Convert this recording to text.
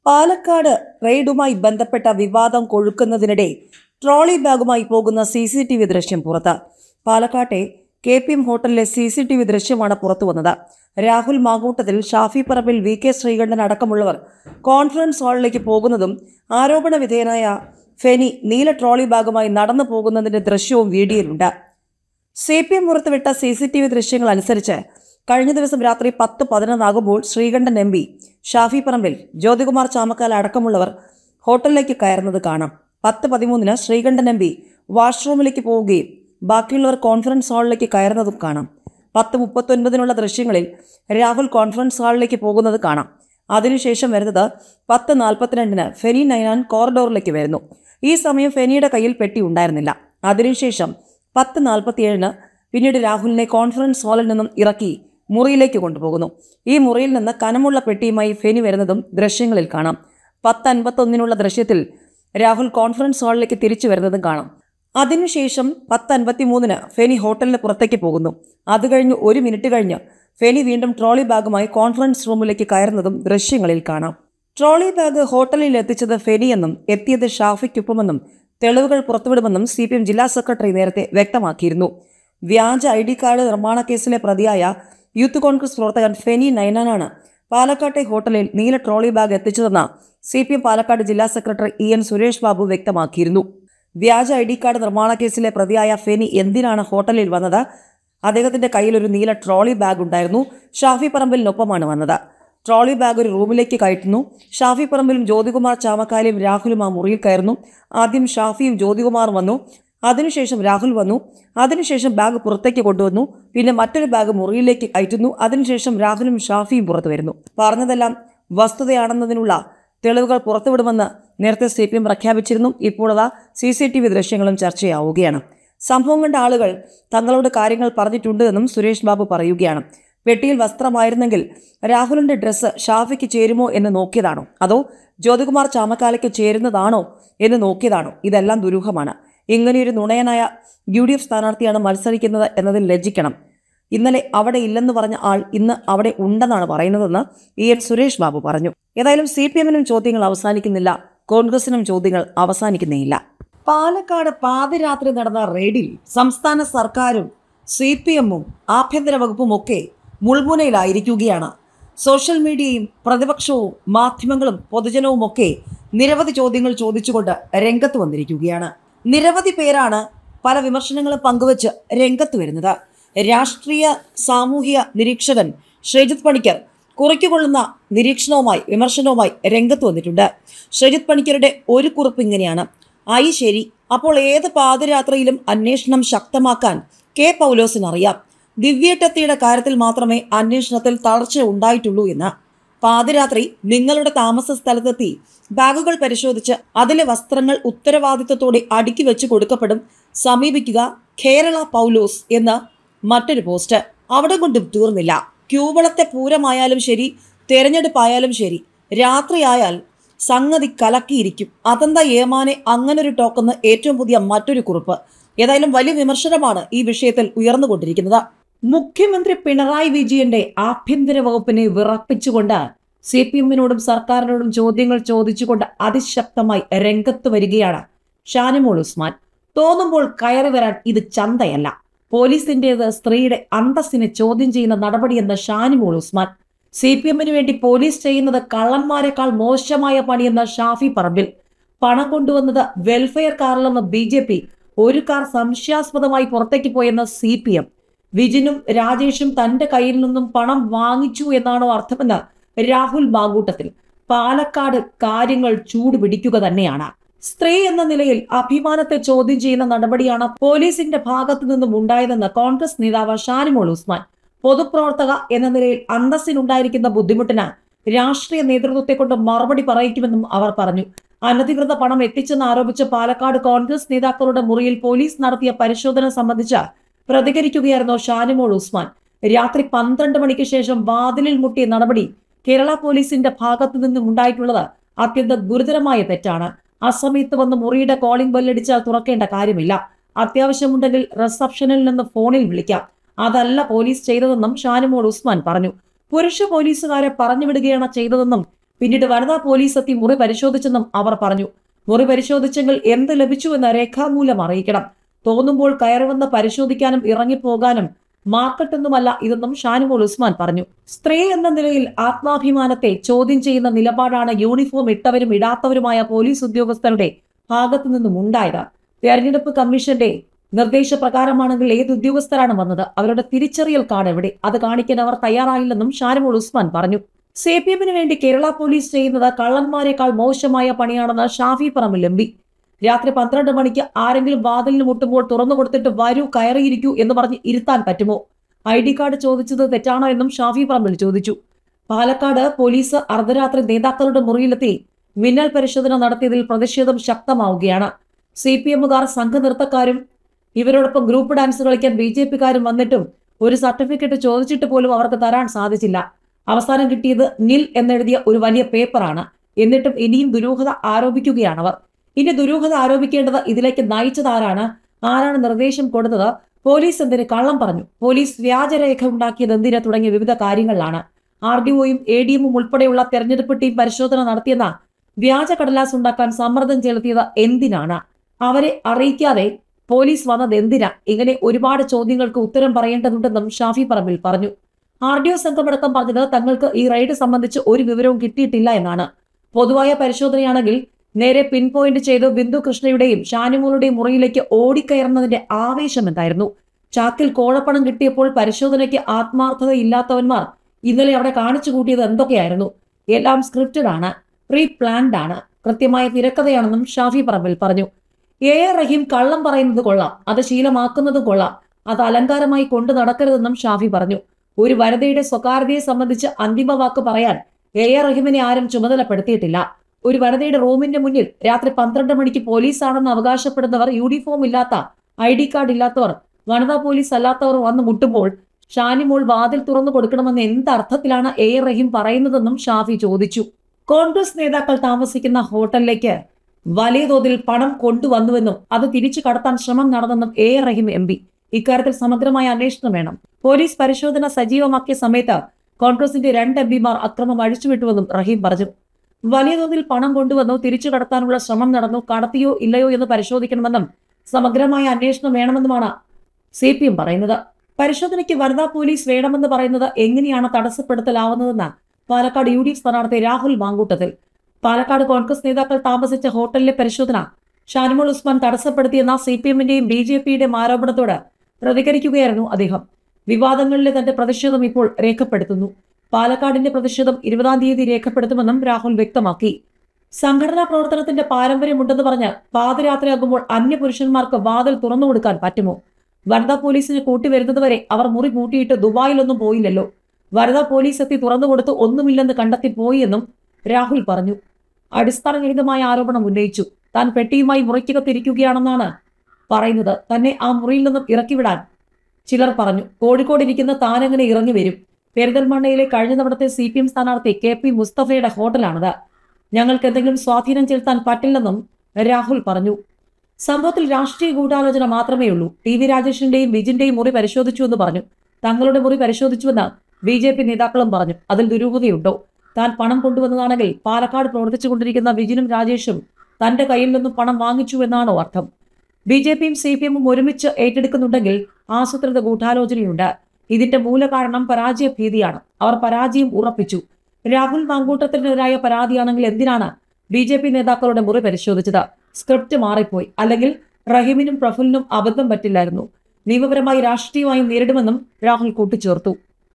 പാലക്കാട് റെയ്ഡുമായി ബന്ധപ്പെട്ട വിവാദം കൊഴുക്കുന്നതിനിടെ ട്രോളി ബാഗുമായി പോകുന്ന സി സി ടി വി ദൃശ്യം പുറത്ത് പാലക്കാട്ടെ കെ പി എം ഹോട്ടലിലെ സി സി ടി വി ദൃശ്യമാണ് പുറത്തു വന്നത് രാഹുൽ മാകൂട്ടത്തിൽ ഷാഫി പറമ്പിൽ വി കെ ശ്രീകണ്ഠൻ അടക്കമുള്ളവർ കോൺഫറൻസ് ഹാളിലേക്ക് പോകുന്നതും ആരോപണ വിധേയനായ ഫെനി നീല ട്രോളി ബാഗുമായി നടന്നു പോകുന്നതിന്റെ ദൃശ്യവും വീഡിയോയിലുണ്ട് സി പി എം പുറത്തുവിട്ട സി സി ടി വി ദൃശ്യങ്ങൾ അനുസരിച്ച് കഴിഞ്ഞ ദിവസം രാത്രി പത്ത് പതിനൊന്നാകുമ്പോൾ ശ്രീകണ്ഠൻ എം പി ഷാഫി പറമ്പിൽ ജ്യോതികുമാർ ചാമക്കാല അടക്കമുള്ളവർ ഹോട്ടലിലേക്ക് കയറുന്നത് കാണാം പത്ത് പതിമൂന്നിന് ശ്രീകണ്ഠൻ എം പി വാഷ്റൂമിലേക്ക് പോവുകയും ബാക്കിയുള്ളവർ കോൺഫറൻസ് ഹാളിലേക്ക് കയറുന്നതും കാണാം പത്ത് മുപ്പത്തൊൻപതിനുള്ള ദൃശ്യങ്ങളിൽ രാഹുൽ കോൺഫറൻസ് ഹാളിലേക്ക് പോകുന്നത് കാണാം അതിനുശേഷം വരുന്നത് പത്ത് നാൽപ്പത്തിരണ്ടിന് ഫെനി നൈനാൻ കോറിഡോറിലേക്ക് വരുന്നു ഈ സമയം ഫെനിയുടെ കയ്യിൽ പെട്ടി ഉണ്ടായിരുന്നില്ല അതിനുശേഷം പത്ത് നാൽപ്പത്തിയേഴിന് പിന്നീട് രാഹുലിനെ കോൺഫറൻസ് ഹാളിൽ നിന്നും ഇറക്കി മുറിയിലേക്ക് കൊണ്ടുപോകുന്നു ഈ മുറിയിൽ നിന്ന് കനമുള്ള പെട്ടിയുമായി ഫെനി വരുന്നതും ദൃശ്യങ്ങളിൽ കാണാം പത്ത് അൻപത്തൊന്നിനുള്ള ദൃശ്യത്തിൽ രാഹുൽ കോൺഫറൻസ് ഹാളിലേക്ക് തിരിച്ചു വരുന്നതും കാണാം അതിനുശേഷം പത്ത് അൻപത്തിമൂന്നിന് ഫെനി ഹോട്ടലിന് പുറത്തേക്ക് പോകുന്നു അത് കഴിഞ്ഞ് ഒരു മിനിറ്റ് കഴിഞ്ഞ് ഫെനി വീണ്ടും ട്രോളി ബാഗുമായി കോൺഫറൻസ് റൂമിലേക്ക് കയറുന്നതും ദൃശ്യങ്ങളിൽ കാണാം ട്രോളി ബാഗ് ഹോട്ടലിൽ എത്തിച്ചത് ഫെനിയെന്നും എത്തിയത് ഷാഫിക്കൊപ്പമെന്നും തെളിവുകൾ പുറത്തുവിടുമെന്നും സി പി എം ജില്ലാ സെക്രട്ടറി നേരത്തെ വ്യക്തമാക്കിയിരുന്നു വ്യാജ ഐ ഡി കാർഡ് നിർമ്മാണ കേസിലെ പ്രതിയായ യൂത്ത് കോൺഗ്രസ് പ്രവർത്തകൻ ഫെനി നൈനാനാണ് പാലക്കാട്ടെ ഹോട്ടലിൽ നീല ട്രോളി ബാഗ് എത്തിച്ചതെന്ന് സി പി എം പാലക്കാട് ജില്ലാ secretary E N Suresh Babu വ്യക്തമാക്കിയിരുന്നു വ്യാജ ഐ ഡി കാർഡ് നിർമ്മാണ കേസിലെ പ്രതിയായ ഫെനി എന്തിനാണ് ഹോട്ടലിൽ വന്നത് അദ്ദേഹത്തിന്റെ കയ്യിൽ ഒരു നീല ട്രോളി ബാഗ് ഉണ്ടായിരുന്നു ഷാഫി പറമ്പലിനൊപ്പമാണ് വന്നത് ട്രോളി ബാഗ് ഒരു റൂമിലേക്ക് കയറ്റുന്നു ഷാഫി പറമ്പിലും ജ്യോതികുമാർ ചാമക്കാലയും രാഹുലും ആ മുറിയിൽ കയറുന്നു ആദ്യം ഷാഫിയും ജ്യോതികുമാറും വന്നു അതിനുശേഷം രാഹുൽ വന്നു അതിനുശേഷം ബാഗ് പുറത്തേക്ക് കൊണ്ടുവന്നു പിന്നെ മറ്റൊരു ബാഗ് മുറിയിലേക്ക് കയറ്റുന്നു അതിനുശേഷം രാഹുലും ഷാഫിയും പുറത്തു വരുന്നു പറഞ്ഞതെല്ലാം വസ്തുതയാണെന്നതിനുള്ള തെളിവുകൾ പുറത്തുവിടുമെന്ന് നേരത്തെ സി പി എം പ്രഖ്യാപിച്ചിരുന്നു ഇപ്പോൾ അതാ സി സി ടി വി ദൃശ്യങ്ങളും ചർച്ചയാവുകയാണ് സംഭവം കണ്ട ആളുകൾ തങ്ങളോട് കാര്യങ്ങൾ പറഞ്ഞിട്ടുണ്ട് എന്നും സുരേഷ് ബാബു പറയുകയാണ് പെട്ടിയിൽ വസ്ത്രമായിരുന്നെങ്കിൽ രാഹുലിന്റെ ഡ്രസ്സ് ഷാഫിക്ക് ചേരുമോ എന്ന് നോക്കിയതാണോ അതോ ജ്യോതികുമാർ ചാമക്കാലയ്ക്ക് ചേരുന്നതാണോ എന്ന് നോക്കിയതാണോ ഇതെല്ലാം ദുരൂഹമാണ് ഇങ്ങനെയൊരു നുണയനായ യു ഡി എഫ് സ്ഥാനാർത്ഥിയാണ് മത്സരിക്കുന്നത് എന്നതിൽ ലജ്ജിക്കണം ഇന്നലെ അവിടെ ഇല്ലെന്ന് പറഞ്ഞ ആൾ ഇന്ന് അവിടെ ഉണ്ടെന്നാണ് പറയുന്നതെന്ന് ഇ എൻ സുരേഷ് ബാബു പറഞ്ഞു ഏതായാലും സി പി എമ്മിനും ചോദ്യങ്ങൾ അവസാനിക്കുന്നില്ല കോൺഗ്രസിനും ചോദ്യങ്ങൾ അവസാനിക്കുന്നേയില്ല പാലക്കാട് പാതിരാത്രി നടന്ന റെയ്ഡിൽ സംസ്ഥാന സർക്കാരും സി പി എമ്മും ആഭ്യന്തര വകുപ്പും ഒക്കെ മുൾമുനയിലായിരിക്കുകയാണ് സോഷ്യൽ മീഡിയയും പ്രതിപക്ഷവും മാധ്യമങ്ങളും പൊതുജനവും ഒക്കെ നിരവധി ചോദ്യങ്ങൾ ചോദിച്ചുകൊണ്ട് രംഗത്ത് വന്നിരിക്കുകയാണ് നിരവധി പേരാണ് പല വിമർശനങ്ങളും പങ്കുവച്ച് രംഗത്ത് വരുന്നത് രാഷ്ട്രീയ സാമൂഹിക നിരീക്ഷകൻ ശ്രീജിത്ത് പണിക്കർ കുറിക്കുകൊള്ളുന്ന നിരീക്ഷണവുമായി വിമർശനവുമായി രംഗത്ത് വന്നിട്ടുണ്ട് ശ്രീജിത്ത് പണിക്കരുടെ ഒരു കുറിപ്പ് ഇങ്ങനെയാണ് ആയി ശരി അപ്പോൾ ഏത് പാതിരാത്രിയിലും അന്വേഷണം ശക്തമാക്കാൻ കെ പൗലോസിനറിയാം ദിവ്യേട്ടത്തിയുടെ കാര്യത്തിൽ മാത്രമേ അന്വേഷണത്തിൽ തളർച്ച ഉണ്ടായിട്ടുള്ളൂ എന്ന് പാതിരാത്രി നിങ്ങളുടെ താമസ സ്ഥലത്തെത്തി ബാഗുകൾ പരിശോധിച്ച് അതിലെ വസ്ത്രങ്ങൾ ഉത്തരവാദിത്തത്തോടെ അടുക്കി വെച്ച് കൊടുക്കപ്പെടും സമീപിക്കുക കേരള പൗലോസ് എന്ന മറ്റൊരു പോസ്റ്റ് അവിടെ കൊണ്ടും തീർന്നില്ല ക്യൂവളത്തെ പൂരമായാലും ശരി തെരഞ്ഞെടുപ്പായാലും ശരി രാത്രിയായാൽ സംഗതി കലക്കിയിരിക്കും അതെന്താ ഏമാനെ അങ്ങനൊരു ടോക്കെന്ന് ഏറ്റവും പുതിയ മറ്റൊരു കുറിപ്പ് ഏതായാലും വലിയ വിമർശനമാണ് ഈ വിഷയത്തിൽ ഉയർന്നുകൊണ്ടിരിക്കുന്നത് മുഖ്യമന്ത്രി പിണറായി വിജയന്റെ ആഭ്യന്തര വകുപ്പിനെ വിറപ്പിച്ചുകൊണ്ട് സി പി എമ്മിനോടും സർക്കാരിനോടും ചോദ്യങ്ങൾ ചോദിച്ചുകൊണ്ട് അതിശക്തമായി രംഗത്ത് വരികയാണ് ഷാനിമോൾ ഉസ്മാൻ തോന്നുമ്പോൾ കയറി വരാൻ ഇത് ചന്തയല്ല പോലീസിന്റേത് സ്ത്രീയുടെ അന്തസ്സിനെ ചോദ്യം ചെയ്യുന്ന നടപടിയെന്ന ഷാനിമോൾ ഉസ്മാൻ സി പി എമ്മിന് വേണ്ടി പോലീസ് ചെയ്യുന്നത് കള്ളന്മാരെക്കാൾ മോശമായ പണിയെന്ന ഷാഫി പറമ്പിൽ പണം കൊണ്ടുവന്നത് വെൽഫെയർ കാറിലെന്ന ബി ജെ പി ഒരു കാർ സംശയാസ്പദമായി പുറത്തേക്ക് പോയെന്ന സി പി എം വിജിനും രാജേഷും തന്റെ കയ്യിൽ നിന്നും പണം വാങ്ങിച്ചു എന്നാണോ അർത്ഥമെന്ന് രാഹുൽ മാങ്കൂട്ടത്തിൽ പാലക്കാട് കാര്യങ്ങൾ ചൂടുപിടിക്കുക തന്നെയാണ് സ്ത്രീ എന്ന നിലയിൽ അഭിമാനത്തെ ചോദ്യം ചെയ്യുന്ന നടപടിയാണ് പോലീസിന്റെ ഭാഗത്തു നിന്നും ഉണ്ടായതെന്ന് കോൺഗ്രസ് നേതാവ് ഷാനിമോൾ ഉസ്മാൻ പൊതുപ്രവർത്തക എന്ന നിലയിൽ അന്തസ്സിനുണ്ടായിരിക്കുന്ന ബുദ്ധിമുട്ടിന് രാഷ്ട്രീയ നേതൃത്വത്തെ കൊണ്ട് മറുപടി പറയിക്കുമെന്നും അവർ പറഞ്ഞു അനധികൃത പണം എത്തിച്ചെന്ന് ആരോപിച്ച പാലക്കാട് കോൺഗ്രസ് നേതാക്കളുടെ മുറിയിൽ പോലീസ് നടത്തിയ പരിശോധന സംബന്ധിച്ച് പ്രതികരിക്കുകയായിരുന്നു ഷാനിമോൾ ഉസ്മാൻ രാത്രി പന്ത്രണ്ട് മണിക്ക് ശേഷം വാതിലിൽ മുട്ടിയ നടപടി കേരള പോലീസിന്റെ ഭാഗത്തു നിന്നും ഉണ്ടായിട്ടുള്ളത് അത്യന്തം ഗുരുതരമായ തെറ്റാണ് അസമയത്ത് വന്ന് മുറിയുടെ കോളിംഗ് ബെല്ലടിച്ചാൽ തുറക്കേണ്ട കാര്യമില്ല അത്യാവശ്യമുണ്ടെങ്കിൽ റിസപ്ഷനിൽ നിന്ന് ഫോണിൽ വിളിക്കാം അതല്ല പോലീസ് ചെയ്തതെന്നും ഷാനിമോൾ ഉസ്മാൻ പറഞ്ഞു പുരുഷ പോലീസുകാരെ പറഞ്ഞുവിടുകയാണ് ചെയ്തതെന്നും പിന്നീട് വനിതാ പോലീസ് എത്തി മുറി പരിശോധിച്ചെന്നും അവർ പറഞ്ഞു മുറി പരിശോധിച്ചെങ്കിൽ എന്ത് ലഭിച്ചുവെന്ന് രേഖാമൂലം അറിയിക്കണം തോന്നുമ്പോൾ കയറി വന്ന് പരിശോധിക്കാനും ഇറങ്ങിപ്പോകാനും മാർക്കറ്റൊന്നുമല്ല ഇതെന്നും ഷാനിമോൾ ഉസ്മാൻ പറഞ്ഞു സ്ത്രീ എന്ന നിലയിൽ ആത്മാഭിമാനത്തെ ചോദ്യം ചെയ്യുന്ന നിലപാടാണ് യൂണിഫോം ഇട്ടവരും ഇടാത്തവരുമായ പോലീസ് ഉദ്യോഗസ്ഥരുടെ ഭാഗത്തു നിന്നും ഉണ്ടായത് തെരഞ്ഞെടുപ്പ് കമ്മീഷന്റെ നിർദ്ദേശപ്രകാരമാണെങ്കിൽ ഏത് ഉദ്യോഗസ്ഥരാണ് വന്നത് അവരുടെ തിരിച്ചറിയൽ കാർഡ് എവിടെ അത് കാണിക്കാൻ അവർ തയ്യാറായില്ലെന്നും ഷാനിമോൾ ഉസ്മാൻ പറഞ്ഞു സി പി എമ്മിന് വേണ്ടി കേരള പോലീസ് ചെയ്യുന്നത് കള്ളന്മാരെക്കാൾ മോശമായ പണിയാണെന്ന് ഷാഫി പറമ്പിൽ എം പി രാത്രി പന്ത്രണ്ട് മണിക്ക് ആരെങ്കിലും വാതിലിന് മുട്ടുമ്പോൾ തുറന്നു കൊടുത്തിട്ട് വരൂ കയറിയിരിക്കൂ എന്ന് പറഞ്ഞ് ഇരുത്താൻ പറ്റുമോ ഐ ഡി കാർഡ് ചോദിച്ചത് തെറ്റാണോ എന്നും ഷാഫി പറമ്പിൽ ചോദിച്ചു പാലക്കാട് പോലീസ് അർദ്ധരാത്രി നേതാക്കളുടെ മുറിയിലെത്തി മിന്നൽ പരിശോധന നടത്തിയതിൽ പ്രതിഷേധം ശക്തമാവുകയാണ് സി പി എമ്മുകാർ സംഘനൃത്തക്കാരും ഇവരോടൊപ്പം ഗ്രൂപ്പ് ഡാൻസ് കളിക്കാൻ ബി ജെ പിക്കാരും വന്നിട്ടും ഒരു സർട്ടിഫിക്കറ്റ് ചോദിച്ചിട്ട് പോലും അവർക്ക് തരാൻ സാധിച്ചില്ല അവസാനം കിട്ടിയത് നിൽ എന്നെഴുതിയ ഒരു വലിയ പേപ്പറാണ് എന്നിട്ടും ഇനിയും ദുരൂഹത ആരോപിക്കുകയാണവർ ഇനി ദുരൂഹത ആരോപിക്കേണ്ടത് ഇതിലേക്ക് നയിച്ചത് ആരാണ് ആരാണ് നിർദ്ദേശം കൊടുത്തത് പോലീസ് എന്തിന് കള്ളം പറഞ്ഞു പോലീസ് വ്യാജരേഖ ഉണ്ടാക്കിയത് എന്തിന് തുടങ്ങിയ വിവിധ കാര്യങ്ങളിലാണ് ആർ ഡി ഒയും എ ഡി എമ്മും ഉൾപ്പെടെയുള്ള തെരഞ്ഞെടുപ്പ് ടീം പരിശോധന നടത്തിയെന്ന വ്യാജ കടലാസ് ഉണ്ടാക്കാൻ സമ്മർദ്ദം ചെലുത്തിയത് എന്തിനാണ് അവരെ അറിയിക്കാതെ പോലീസ് വന്നത് എന്തിനാ ഇങ്ങനെ ഒരുപാട് ചോദ്യങ്ങൾക്ക് ഉത്തരം പറയേണ്ടതുണ്ടെന്നും ഷാഫി പറമ്പിൽ പറഞ്ഞു ആർ ഡി ഒ സംഘമടക്കം പറഞ്ഞത് തങ്ങൾക്ക് ഈ റെയ്ഡ് സംബന്ധിച്ച് ഒരു വിവരവും കിട്ടിയിട്ടില്ല എന്നാണ് പൊതുവായ പരിശോധനയാണെങ്കിൽ നേരെ പിൻ പോയിന്റ് ചെയ്ത് ബിന്ദു കൃഷ്ണയുടെയും ഷാനിമോളുടെയും മുറിയിലേക്ക് ഓടിക്കയറുന്നതിന്റെ ആവേശം എന്തായിരുന്നു ചാക്കിൽ കോഴപ്പണം കിട്ടിയപ്പോൾ പരിശോധനയ്ക്ക് ആത്മാർത്ഥതയില്ലാത്തവന്മാർ ഇന്നലെ അവിടെ കാണിച്ചു കൂട്ടിയത് എന്തൊക്കെയായിരുന്നു എല്ലാം സ്ക്രിപ്റ്റഡ് ആണ് പ്രീ പ്ലാൻഡ് ആണ് കൃത്യമായ തിരക്കഥയാണെന്നും ഷാഫി പറമ്പിൽ പറഞ്ഞു എ എ റഹീം കള്ളം പറയുന്നത് കൊള്ളാം അത് ശീലമാക്കുന്നതും കൊള്ളാം അത് അലങ്കാരമായി കൊണ്ടു നടക്കരുതെന്നും ഷാഫി പറഞ്ഞു ഒരു വനിതയുടെ സ്വകാര്യതയെ സംബന്ധിച്ച് അന്തിമ വാക്ക് പറയാൻ എ എ റഹീമിനെ ആരും ചുമതലപ്പെടുത്തിയിട്ടില്ല ഒരു വനിതയുടെ റൂമിന്റെ മുന്നിൽ രാത്രി പന്ത്രണ്ട് മണിക്ക് പോലീസാണെന്ന് അവകാശപ്പെടുന്നവർ യൂണിഫോം ഇല്ലാത്ത ഐ ഡി കാർഡ് ഇല്ലാത്തവർ വനിതാ പോലീസ് അല്ലാത്തവർ വന്ന് മുട്ടുമ്പോൾ ഷാനിമോൾ വാതിൽ തുറന്നു കൊടുക്കണമെന്ന് എന്ത് അർത്ഥത്തിലാണ് എ എ റഹീം പറയുന്നതെന്നും ഷാഫി ചോദിച്ചു കോൺഗ്രസ് നേതാക്കൾ താമസിക്കുന്ന ഹോട്ടലിലേക്ക് വലിയ തോതിൽ പണം കൊണ്ടുവന്നുവെന്നും അത് തിരിച്ചു കടത്താൻ ശ്രമം നടന്നെന്നും A A Rahim M P ഇക്കാര്യത്തിൽ സമഗ്രമായ അന്വേഷണം വേണം പോലീസ് പരിശോധന സജീവമാക്കിയ സമയത്ത് കോൺഗ്രസിന്റെ രണ്ട് എം പിമാർ അക്രമം അഴിച്ചുവിട്ടുവെന്നും റഹീം പറഞ്ഞു വലിയ തോതിൽ പണം കൊണ്ടുവന്നു തിരിച്ചു കടത്താനുള്ള ശ്രമം നടന്നു കടത്തിയോ ഇല്ലയോ എന്ന് പരിശോധിക്കണമെന്നും സമഗ്രമായ അന്വേഷണം വേണമെന്നുമാണ് സി പി എം പറയുന്നത് പരിശോധനയ്ക്ക് വനിതാ പോലീസ് വേണമെന്ന് പറയുന്നത് എങ്ങനെയാണ് തടസ്സപ്പെടുത്തലാവുന്നതെന്ന് പാലക്കാട് യു ഡി എഫ് സ്ഥാനാർത്ഥി രാഹുൽ മാങ്കൂട്ടത്തിൽ പാലക്കാട് കോൺഗ്രസ് നേതാക്കൾ താമസിച്ച ഹോട്ടലിലെ പരിശോധന ഷാനിമോൾ ഉസ്മാൻ തടസ്സപ്പെടുത്തിയെന്ന സി പി എമ്മിന്റെയും ബി ജെ പിയുടെയും ആരോപണത്തോട് പ്രതികരിക്കുകയായിരുന്നു അദ്ദേഹം വിവാദങ്ങളിലെ തന്റെ പ്രതിഷേധം ഇപ്പോൾ രേഖപ്പെടുത്തുന്നു പാലക്കാടിന്റെ പ്രതിഷേധം ഇരുപതാം തീയതി രേഖപ്പെടുത്തുമെന്നും രാഹുൽ വ്യക്തമാക്കി സംഘടനാ പ്രവർത്തനത്തിന്റെ പാരമ്പര്യമുണ്ടെന്ന് പറഞ്ഞ് പാതിരാത്രിയാകുമ്പോൾ അന്യപുരുഷന്മാർക്ക് വാതിൽ തുറന്നു കൊടുക്കാൻ പറ്റുമോ വനിതാ പോലീസിനെ കൂട്ടിവരുന്നതുവരെ അവർ മുറി പൂട്ടിയിട്ട് ദുബായിലൊന്നും പോയില്ലല്ലോ വനിതാ പോലീസ് എത്തി തുറന്നു കൊടുത്ത് ഒന്നുമില്ലെന്ന് കണ്ടെത്തി പോയി എന്നും രാഹുൽ പറഞ്ഞു അടിസ്ഥാനരഹിതമായ ആരോപണം ഉന്നയിച്ചു താൻ പെട്ടിയുമായി മുറിക്കകത്തിരിക്കുകയാണെന്നാണ് പറയുന്നത് തന്നെ ആ മുറിയിൽ നിന്നും ഇറക്കിവിടാൻ ചിലർ പറഞ്ഞു കോഴിക്കോട് ഇരിക്കുന്ന താനെങ്ങനെ ഇറങ്ങി വരും പെരിന്തൽമണ്ണയിലെ കഴിഞ്ഞ തവണത്തെ സി പി എം സ്ഥാനാർത്ഥി കെ പി മുസ്തഫയുടെ ഹോട്ടലാണിത് ഞങ്ങൾക്ക് എന്തെങ്കിലും സ്വാധീനം ചെലുത്താൻ പറ്റില്ലെന്നും രാഹുൽ പറഞ്ഞു സംഭവത്തിൽ രാഷ്ട്രീയ ഗൂഢാലോചന മാത്രമേ ഉള്ളൂ ടി വി രാജേഷിന്റെയും വിജിന്റെയും മുറി പരിശോധിച്ചു എന്ന് പറഞ്ഞു തങ്ങളുടെ മുറി പരിശോധിച്ചുവെന്ന് ബി ജെ പി നേതാക്കളും പറഞ്ഞു അതിൽ ദുരൂഹതയുണ്ടോ താൻ പണം കൊണ്ടുവന്നതാണെങ്കിൽ പാലക്കാട് പ്രവർത്തിച്ചുകൊണ്ടിരിക്കുന്ന വിജിനും രാജേഷും തന്റെ കയ്യിൽ നിന്നും പണം വാങ്ങിച്ചു എന്നാണോ അർത്ഥം ബി ജെ പിയും സി പി എമ്മും ഒരുമിച്ച് ഏറ്റെടുക്കുന്നുണ്ടെങ്കിൽ ആസൂത്രിത ഗൂഢാലോചനയുണ്ട് ഇതിന്റെ മൂലകാരണം പരാജയ ഭീതിയാണ് അവർ പരാജയം ഉറപ്പിച്ചു രാഹുൽ മാങ്കൂട്ടത്തിനെതിരായ പരാതിയാണെങ്കിൽ എന്തിനാണ് ബി ജെ പി നേതാക്കളുടെ മുറി പരിശോധിച്ചത് സ്ക്രിപ്റ്റ് മാറിപ്പോയി അല്ലെങ്കിൽ റഹീമിനും പ്രഫുലിനും അബദ്ധം പറ്റില്ലായിരുന്നു നിയമപരമായി രാഷ്ട്രീയമായും നേരിടുമെന്നും രാഹുൽ കൂട്ടിച്ചേർത്തു